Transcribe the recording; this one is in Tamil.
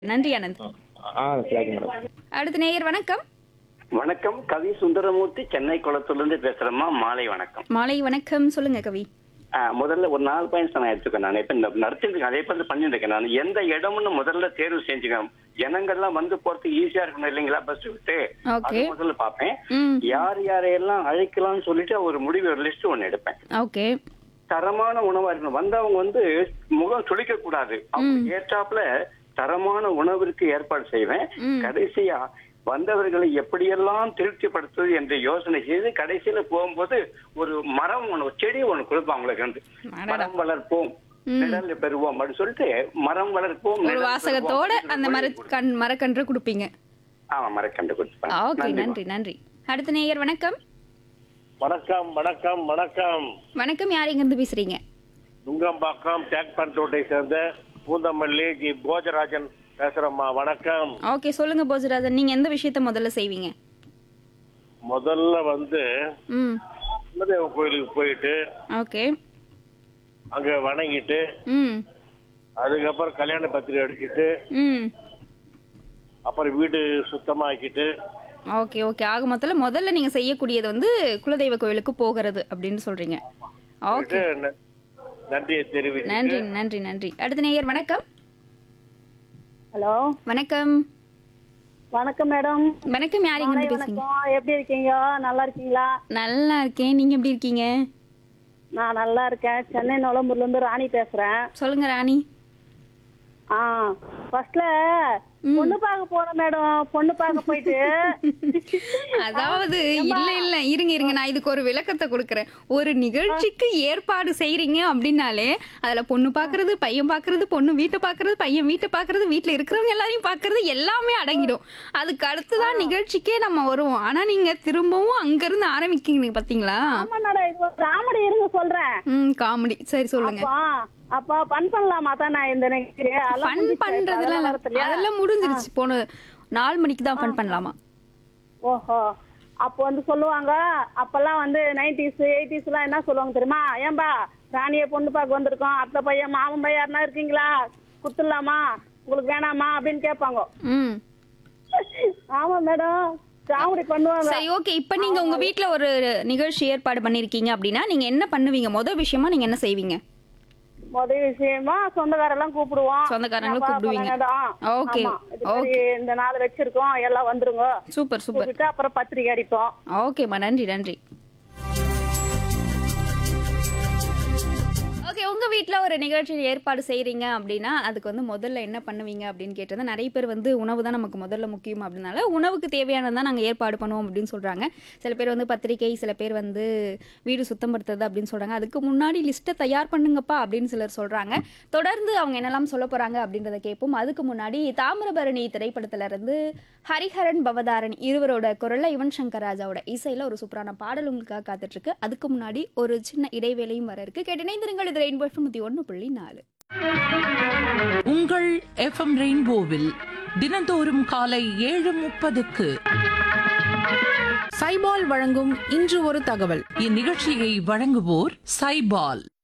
நன்றி ஆனந்த் ஆ சரி மேடம் அடுத்த நேயர் வணக்கம் வணக்கம் கவி சுந்தரமூர்த்தி சென்னை குளத்திலிருந்து பேசுறேம்மா மாலை வணக்கம் மாலை வணக்கம் சொல்லுங்க கவி ஆ, முதல்ல ஒரு நாலு பாயிண்ட்ஸ் நான் எடுத்துக்கேன் நான் இப்ப இந்த நடத்திட்டு அதே பார்த்து பண்ணிட்டு இருக்கேன் நான் எந்த இடம்னு முதல்ல தேர்வு செஞ்சுக்கேன் ஜனங்கள்லாம் வந்து போறதுக்கு ஈஸியா இருக்கணும் இல்லைங்களா பஸ் விட்டு ஓகே அது முதல்ல பார்ப்பேன் ம் யார் யாரையெல்லாம் அழைக்கலாம்னு சொல்லிட்டு ஒரு முடிவு ஒரு லிஸ்ட் ஒன்னு எடுப்பேன் ஓகே தரமான உணவா இருக்கணும் வந்தவங்க வந்து முகம் சுளிக்க கூடாது அவங்க ஏற்றாப்புல தரமான உணவிற்கு ஏற்பாடு செய்வேன் ம். கடைசியா வந்தவர்களை எப்படியெல்லாம் திருப்திப்படுத்துவது என்று யோசனை செய்து கடைசியில போகும்போது ஒரு மரம் ஒண்ணு ஒரு செடி ஒண்ணு கொடுப்பாங்க அவங்களுக்கு வந்து அடடா. மரம் வளர்ப்போம் நிழல் பெறுவோம் அப்படின்னு சொல்லிட்டு மரம் வளர்ப்போம் ஒரு நிழல் வாசகத்தோட பெறுவோம் அந்த மர கண் மரக்கன்று கொடுப்பீங்க ஆமா மரக்கண்டு கொடுப்பாங்க ஓகே நன்றிம்மா. நன்றி நன்றி அடுத்த நேயர் வணக்கம் வணக்கம் வணக்கம் வணக்கம் வணக்கம் யார் எங்க இருந்து பேசுறீங்க நுங்கம்பாக்கம் டேக் பண்ரோட்டை சேர்ந்த பூந்தமல்லி ஜி போஜராஜன் பேசுறேம்மா வணக்கம் ஓகே சொல்லுங்க போஜராஜன் நீங்க எந்த விஷயத்த முதல்ல செய்வீங்க முதல்ல வந்து ம் குலதெய்வ கோயிலுக்கு போயிட்டு ஓகே அங்க வணங்கிட்டு ம் அதுக்கப்புறம் கல்யாண பத்திரிகை அடிச்சிட்டு ம் அப்புறம் வீடு சுத்தமாக்கிட்டு ஓகே ஓகே ஆக மொத்தத்தில் முதல்ல நீங்க செய்யக்கூடியது வந்து குலதெய்வ கோயிலுக்கு போகிறது அப்படின்னு சொல்றீங்க ஓகே ந- நன்றியை தெரிவித்து நன்றி நன்றி நன்றி அடுத்த நேயர் வணக்கம் ஹலோ வணக்கம் வணக்கம் மேடம் வணக்கம் யார் எங்க மாலை இருந்து பேசுறீங்க வணக்கம் எப்படி இருக்கீங்க நல்லா இருக்கீங்களா நல்லா இருக்கேன் நீங்க எப்படி இருக்கீங்க நான் நல்லா இருக்கேன் சென்னை நுளம்பூர்ல இருந்து ராணி பேசுறேன் சொல்லுங்க ராணி ஆ ஃபர்ஸ்ட்ல பொண்ணு பார்க்க போனோம் மேடம் பொண்ணு பார்க்க போயிட்டு அதாவது இல்ல இல்ல இருங்க இருங்க நான் இதுக்கு ஒரு விளக்கத்தை கொடுக்கறேன் ஒரு நிகழ்ச்சிக்கு ஏற்பாடு செய்றீங்க அப்படின்னாலே அதுல பொண்ணு பாக்குறது பையன் பாக்குறது பொண்ணு வீட்டை பாக்குறது பையன் வீட்டை பாக்குறது வீட்டுல இருக்கிறவங்க எல்லாரையும் பாக்குறது எல்லாமே அடங்கிடும் அதுக்கு அடுத்துதான் நிகழ்ச்சிக்கே நம்ம வருவோம் ஆனா நீங்க திரும்பவும் அங்க இருந்து ஆரம்பிக்கீங்க பாத்தீங்களா ஆமா மேடம் இது ஒரு காமெடி இருங்க சொல்றேன் ம் காமெடி சரி சொல்லுங்க அப்பா அப்பா ஃபன் பண்ணலாமா தான் நான் இந்த நினைக்கிறேன் அதெல்லாம் ஃபன் முடிஞ்சிச்சு. பண்றதுலாம் அதெல்லாம் இல்ல. வரதில்லையா? அதெல்லாம் முடிஞ்சிருச்சு போன நாலு மணிக்கு தான் ஃபன் பண்ணலாமா ஓஹோ அப்போ வந்து சொல்லுவாங்க அப்பெல்லாம் வந்து நைன்டிஸ் எயிட்டிஸ் எல்லாம் என்ன சொல்லுவாங்க தெரியுமா ஏன்பா ராணியை பொண்ணு பார்க்க வந்திருக்கோம் அத்தை பையன் மாமன் பையன் யாருனா இருக்கீங்களா குத்துடலாமா உங்களுக்கு வேணாமா அப்படின்னு கேட்பாங்க ம் ஆமா மேடம் காமெடி பண்ணுவாங்க சரி ஓகே இப்போ நீங்க உங்க வீட்ல ஒரு நிகழ்ச்சி ஏற்பாடு பண்ணிருக்கீங்க அப்படின்னா நீங்க என்ன பண்ணுவீங்க முத விஷயமா நீங்க என்ன செய்வீங்க முதல் விஷயமா சொந்தக்காரெல்லாம் கூப்பிடுவோம் சொந்தக்காரங்களை அப்பா, கூப்பிடுவீங்க. பையனதான். Okay, ஆமா. இது மாதிரி இந்த நாள் வச்சிருக்கோம் எல்லாம் வந்துருங்க சூப்பர் சூப்பர் கூப்பிட்டு அப்புறம் பத்திரிக்கை அடிப்போம் ஓகேம்மா நன்றி நன்றி ஓகே உங்க வீட்ல ஒரு நிகழ்ச்சி ஏற்பாடு செய்றீங்க அப்படின்னா அதுக்கு வந்து முதல்ல என்ன பண்ணுவீங்க அப்படின்னு கேட்டது நிறைய பேர் வந்து உணவு தான் நமக்கு முதல்ல முக்கியம் அப்படின்னால உணவுக்கு தேவையானது தான் நாங்கள் ஏற்பாடு பண்ணுவோம் அப்படின்னு சொல்றாங்க சில பேர் வந்து பத்திரிக்கை சில பேர் வந்து வீடு சுத்தம் படுத்துறது அப்படின்னு சொல்றாங்க அதுக்கு முன்னாடி லிஸ்ட்டை தயார் பண்ணுங்கப்பா அப்படின்னு சிலர் சொல்றாங்க தொடர்ந்து அவங்க என்னெல்லாம் சொல்ல போறாங்க அப்படின்றத கேட்போம் அதுக்கு முன்னாடி தாமிரபரணி திரைப்படத்துல இருந்து ஹரிஹரன் பவதாரன் இருவரோட குரல்ல யுவன் சங்கர் ராஜாவோட இசையில ஒரு சூப்பரான பாடல் உங்களுக்காக காத்துட்டு இருக்கு அதுக்கு முன்னாடி ஒரு சின்ன இடைவேளையும் வர இருக்கு கேட்டு இணைந்திருங்கள் இது ரெயின்போ எஃப்எம் ஒன்று புள்ளி நாலு உங்கள் எஃப்எம் ரெயின்போவில் தினந்தோறும் காலை ஏழு முப்பதுக்கு சைபால் வழங்கும் இன்று ஒரு தகவல் இந்நிகழ்ச்சியை வழங்குவோர் சைபால்